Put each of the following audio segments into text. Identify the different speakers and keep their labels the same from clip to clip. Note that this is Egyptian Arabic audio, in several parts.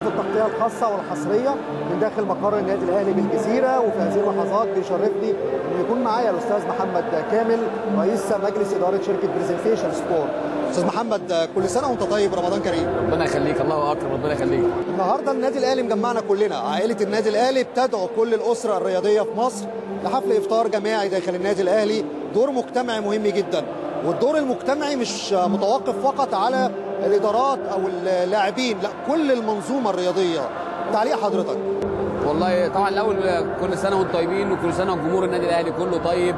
Speaker 1: في التغطيه الخاصه والحصريه من داخل مقر النادي الاهلي بالجزيره وفي هذه اللحظات بيشرفني ان يكون معايا الاستاذ محمد كامل رئيس مجلس اداره شركه برزنتيشن سبورت استاذ محمد كل سنه وانت طيب رمضان كريم
Speaker 2: ربنا يخليك الله اكبر ربنا يخليك
Speaker 1: النهارده النادي الاهلي مجمعنا كلنا عائله النادي الاهلي بتدعو كل الاسره الرياضيه في مصر لحفل افطار جماعي داخل النادي الاهلي دور مجتمعي مهم جدا والدور المجتمعي مش متوقف فقط على الادارات او اللاعبين لا كل المنظومه الرياضيه تعليق حضرتك
Speaker 2: والله طبعا الاول كل سنه وانتم طيبين وكل سنه وجمهور النادي الاهلي كله طيب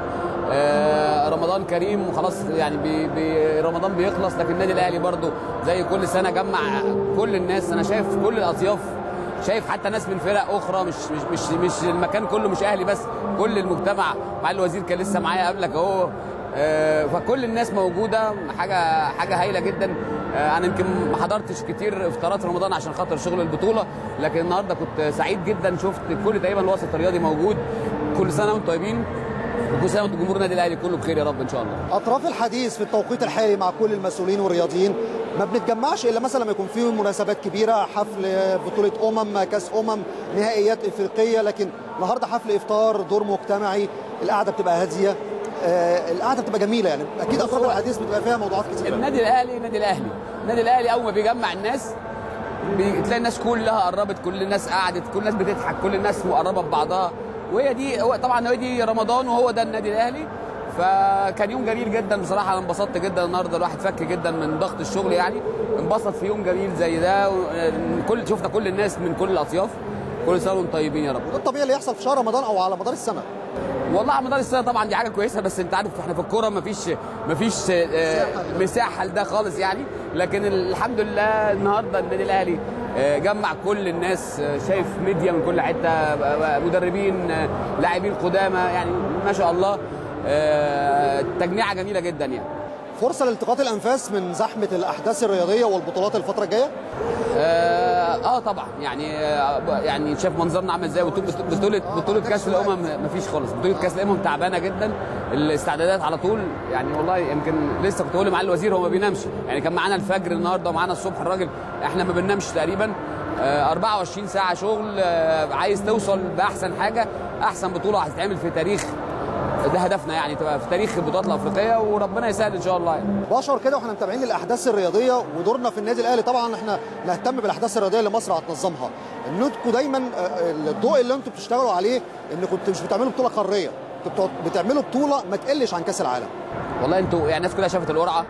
Speaker 2: آه رمضان كريم وخلاص يعني بي بي رمضان بيخلص لكن النادي الاهلي برضو زي كل سنه جمع كل الناس انا شايف كل الاطياف شايف حتى ناس من فرق اخرى مش مش مش مش المكان كله مش اهلي بس كل المجتمع مع الوزير كان لسه معايا قبلك اهو آه فكل الناس موجوده حاجه حاجه هايله جدا آه انا يمكن ما حضرتش كتير افطارات رمضان عشان خاطر شغل البطوله لكن النهارده كنت سعيد جدا شفت كل تقريبا الوسط الرياضي موجود كل سنه وانتم طيبين وكل سنه وانتم جمهور النادي الاهلي كله بخير يا رب ان شاء الله
Speaker 1: اطراف الحديث في التوقيت الحالي مع كل المسؤولين والرياضيين ما بنتجمعش الا مثلا لما يكون في مناسبات كبيره حفل بطوله امم كاس امم نهائيات افريقيه لكن النهارده حفل افطار دور مجتمعي القعده بتبقى هاديه آه القعده بتبقى جميله يعني اكيد اطراف الحديث بتبقى فيها موضوعات كتير
Speaker 2: النادي الاهلي النادي الاهلي النادي الاهلي اول ما بيجمع الناس بتلاقي الناس كلها قربت كل الناس قعدت كل الناس بتضحك كل الناس مقربه ببعضها وهي دي هو طبعا هي دي رمضان وهو ده النادي الاهلي فكان يوم جميل جدا بصراحه انا انبسطت جدا النهارده الواحد فك جدا من ضغط الشغل يعني انبسط في يوم جميل زي ده كل شفنا كل الناس من كل الاطياف كل سنه وانتم طيبين يا رب
Speaker 1: وده الطبيعي اللي يحصل في شهر رمضان او على مدار السنه
Speaker 2: والله على مدار السنه طبعا دي حاجه كويسه بس انت عارف احنا في الكوره مفيش مفيش مساحه لده خالص يعني لكن الحمد لله النهارده النادي الاهلي جمع كل الناس شايف ميديا من كل حته مدربين لاعبين قدامى يعني ما شاء الله تجميعه جميله جدا يعني
Speaker 1: فرصه لالتقاط الانفاس من زحمه الاحداث الرياضيه والبطولات الفتره الجايه
Speaker 2: اه, آه طبعا يعني آه يعني شايف منظرنا عامل ازاي بطوله بطوله كاس الامم مفيش خالص بطوله كاس الامم تعبانه جدا الاستعدادات على طول يعني والله يمكن لسه كنت بقول مع الوزير هو ما بينامش يعني كان معانا الفجر النهارده ومعانا الصبح الراجل احنا ما بننامش تقريبا آه 24 ساعه شغل آه عايز توصل باحسن حاجه احسن بطوله هتتعمل في تاريخ ده هدفنا يعني تبقى في تاريخ البطولات الافريقيه وربنا يسهل ان شاء الله يعني.
Speaker 1: بشعر كده واحنا متابعين الاحداث الرياضيه ودورنا في النادي الاهلي طبعا احنا نهتم بالاحداث الرياضيه اللي مصر هتنظمها انكم دايما الضوء اللي انتم بتشتغلوا عليه ان كنتوا مش بتعملوا بطوله قاريه انتوا بتعملوا بطوله ما تقلش عن كاس العالم
Speaker 2: والله انتوا يعني الناس كلها شافت القرعه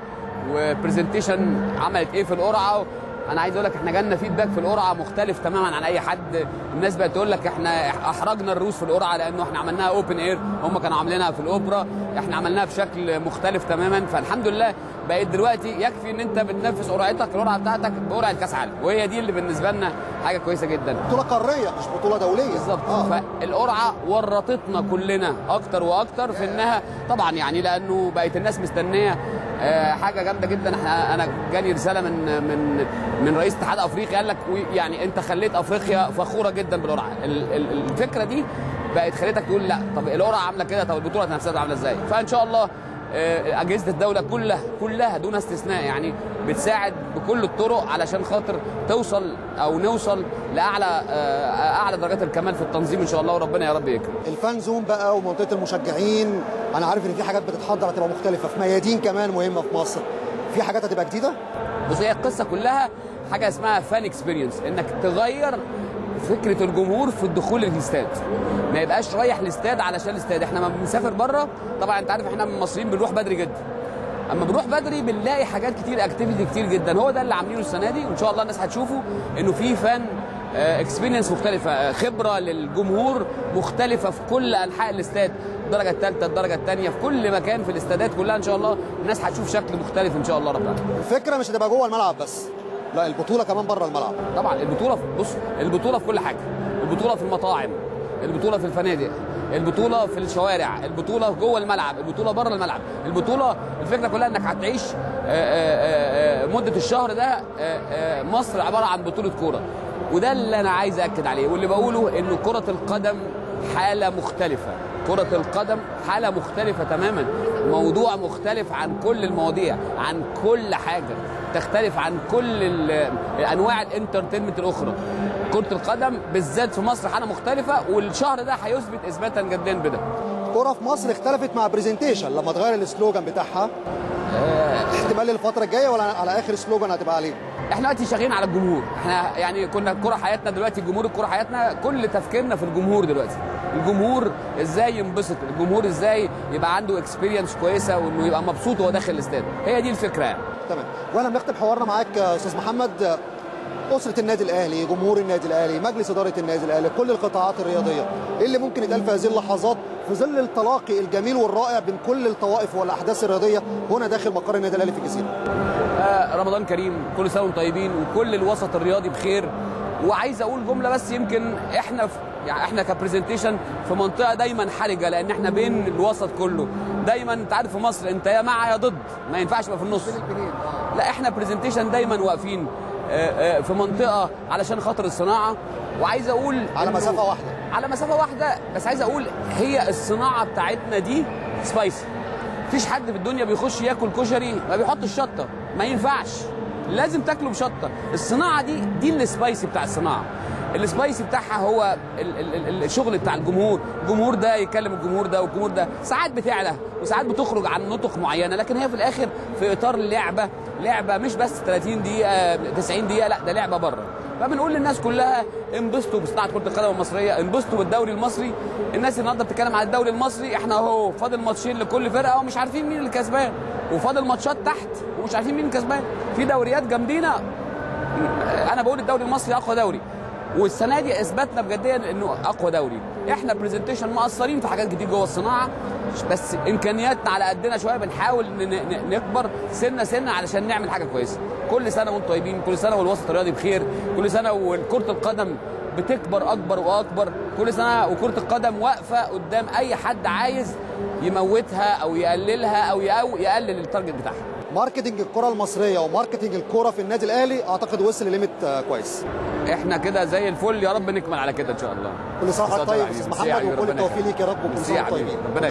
Speaker 2: وبرزنتيشن عملت ايه في القرعه انا عايز اقول لك احنا جالنا فيدباك في القرعه مختلف تماما عن اي حد الناس بقت تقول لك احنا احرجنا الروس في القرعه لانه احنا عملناها اوبن اير هم كانوا عاملينها في الاوبرا احنا عملناها بشكل مختلف تماما فالحمد لله بقت دلوقتي يكفي ان انت بتنفذ قرعتك القرعه بتاعتك بقرعه كاس عالم وهي دي اللي بالنسبه لنا حاجه كويسه جدا
Speaker 1: بطوله قاريه مش بطوله دوليه
Speaker 2: بالظبط آه. فالقرعه ورطتنا كلنا اكتر واكتر في انها طبعا يعني لانه بقت الناس مستنيه آه حاجه جامده جدا احنا انا جالي رساله من من من رئيس اتحاد افريقيا قال لك يعني انت خليت افريقيا فخوره جدا بالقرعه الفكره دي بقت خليتك تقول لا طب القرعه عامله كده طب البطوله نفسها عامله ازاي فان شاء الله اجهزه الدوله كلها كلها دون استثناء يعني بتساعد بكل الطرق علشان خاطر توصل او نوصل لاعلى اعلى درجات الكمال في التنظيم ان شاء الله وربنا يا رب يكرم
Speaker 1: الفان زون بقى ومنطقه المشجعين انا عارف ان في حاجات بتتحضر هتبقى مختلفه في ميادين كمان مهمه في مصر في حاجات هتبقى جديده
Speaker 2: بص هي القصه كلها حاجه اسمها فان اكسبيرينس انك تغير فكره الجمهور في الدخول للاستاد ما يبقاش رايح الاستاد علشان الاستاد احنا لما بنسافر بره طبعا انت عارف احنا المصريين بنروح بدري جدا اما بنروح بدري بنلاقي حاجات كتير اكتيفيتي كتير جدا هو ده اللي عاملينه السنه دي وان شاء الله الناس هتشوفه انه في فان اكسبيرينس مختلفه خبره للجمهور مختلفه في كل انحاء الاستاد الدرجه الثالثه الدرجه الثانيه في كل مكان في الاستادات كلها ان شاء الله الناس هتشوف شكل مختلف ان شاء الله رب العالمين
Speaker 1: الفكره مش هتبقى جوه الملعب بس لا البطوله كمان بره الملعب
Speaker 2: طبعا البطوله في بص البطوله في كل حاجه البطوله في المطاعم البطوله في الفنادق البطوله في الشوارع البطوله جوه الملعب البطوله بره الملعب البطوله الفكره كلها انك هتعيش مده الشهر ده مصر عباره عن بطوله كوره وده اللي انا عايز اكد عليه واللي بقوله انه كره القدم حاله مختلفه كرة القدم حالة مختلفة تماما موضوع مختلف عن كل المواضيع عن كل حاجة تختلف عن كل ال- انواع الانترتينمنت الاخرى كرة القدم بالذات في مصر حالة مختلفة والشهر ده هيثبت اثباتا جدا بده
Speaker 1: الكوره في مصر اختلفت مع برزنتيشن لما اتغير السلوجان بتاعها احتمال الفتره الجايه ولا على اخر سلوجان هتبقى عليه
Speaker 2: احنا دلوقتي شغالين على الجمهور احنا يعني كنا الكرة حياتنا دلوقتي الجمهور الكرة حياتنا كل تفكيرنا في الجمهور دلوقتي الجمهور ازاي ينبسط الجمهور ازاي يبقى عنده اكسبيرينس كويسه وانه يبقى مبسوط وهو داخل الاستاد هي دي الفكره يعني
Speaker 1: تمام وانا بنختم حوارنا معاك يا استاذ محمد اسره النادي الاهلي جمهور النادي الاهلي مجلس اداره النادي الاهلي كل القطاعات الرياضيه ايه اللي ممكن يتقال في هذه اللحظات في ظل التلاقي الجميل والرائع بين كل الطوائف والاحداث الرياضيه هنا داخل مقر النادي الاهلي في الجزيره
Speaker 2: آه، رمضان كريم كل سنه وانتم طيبين وكل الوسط الرياضي بخير وعايز اقول جمله بس يمكن احنا في يعني احنا كبرزنتيشن في منطقه دايما حرجه لان احنا بين الوسط كله دايما انت عارف في مصر انت يا مع يا ضد ما ينفعش يبقى في النص لا احنا برزنتيشن دايما واقفين آه، آه، في منطقه علشان خاطر الصناعه وعايز اقول
Speaker 1: على
Speaker 2: إنه-
Speaker 1: مسافة واحدة.
Speaker 2: على مسافه واحده بس عايز اقول هي الصناعه بتاعتنا دي سبايسي مفيش حد في الدنيا بيخش ياكل كشري ما بيحطش شطه ما ينفعش لازم تاكله بشطه الصناعه دي دي السبايسي بتاع الصناعه السبايسي بتاعها هو ال- ال- ال- الشغل بتاع الجمهور الجمهور ده يكلم الجمهور ده والجمهور ده ساعات بتعلى وساعات بتخرج عن نطق معينه لكن هي في الاخر في اطار اللعبه لعبه مش بس 30 دقيقه 90 دقيقه لا ده لعبه بره فبنقول للناس كلها انبسطوا بصناعه كره القدم المصريه انبسطوا بالدوري المصري الناس النهارده بتتكلم على الدوري المصري احنا اهو فاضل ماتشين لكل فرقه ومش عارفين مين اللي كسبان وفاضل ماتشات تحت ومش عارفين مين الكسبان في دوريات جامدينه انا بقول الدوري المصري اقوى دوري والسنه دي اثبتنا بجديا انه اقوى دوري احنا برزنتيشن مقصرين في حاجات كتير جوه الصناعه بس امكانياتنا على قدنا شويه بنحاول ن- ن- نكبر سنه سنه علشان نعمل حاجه كويسه كل سنه وانتم طيبين كل سنه والوسط الرياضي بخير كل سنه وكره القدم بتكبر اكبر واكبر كل سنه وكره القدم واقفه قدام اي حد عايز يموتها او يقللها او يقو- يقلل التارجت بتاعها
Speaker 1: ماركتنج الكره المصريه وماركتنج الكره في النادي الاهلي اعتقد وصل لليميت آه، كويس
Speaker 2: احنا كده زي الفل يا رب نكمل على كده ان شاء الله
Speaker 1: كل سنه وحضرتك
Speaker 2: اتفضل
Speaker 1: طيب
Speaker 2: يا
Speaker 1: استاذ
Speaker 2: حبيبي. ميرسي يا
Speaker 1: محمد
Speaker 2: حبيبي،
Speaker 1: وكل
Speaker 2: ربنا
Speaker 1: التوفيق
Speaker 2: يخليك.
Speaker 1: ليك يا رب وكل
Speaker 2: ميرسي
Speaker 1: سنه
Speaker 2: يا
Speaker 1: وانتم
Speaker 2: حبيبي.
Speaker 1: طيبين
Speaker 2: ربنا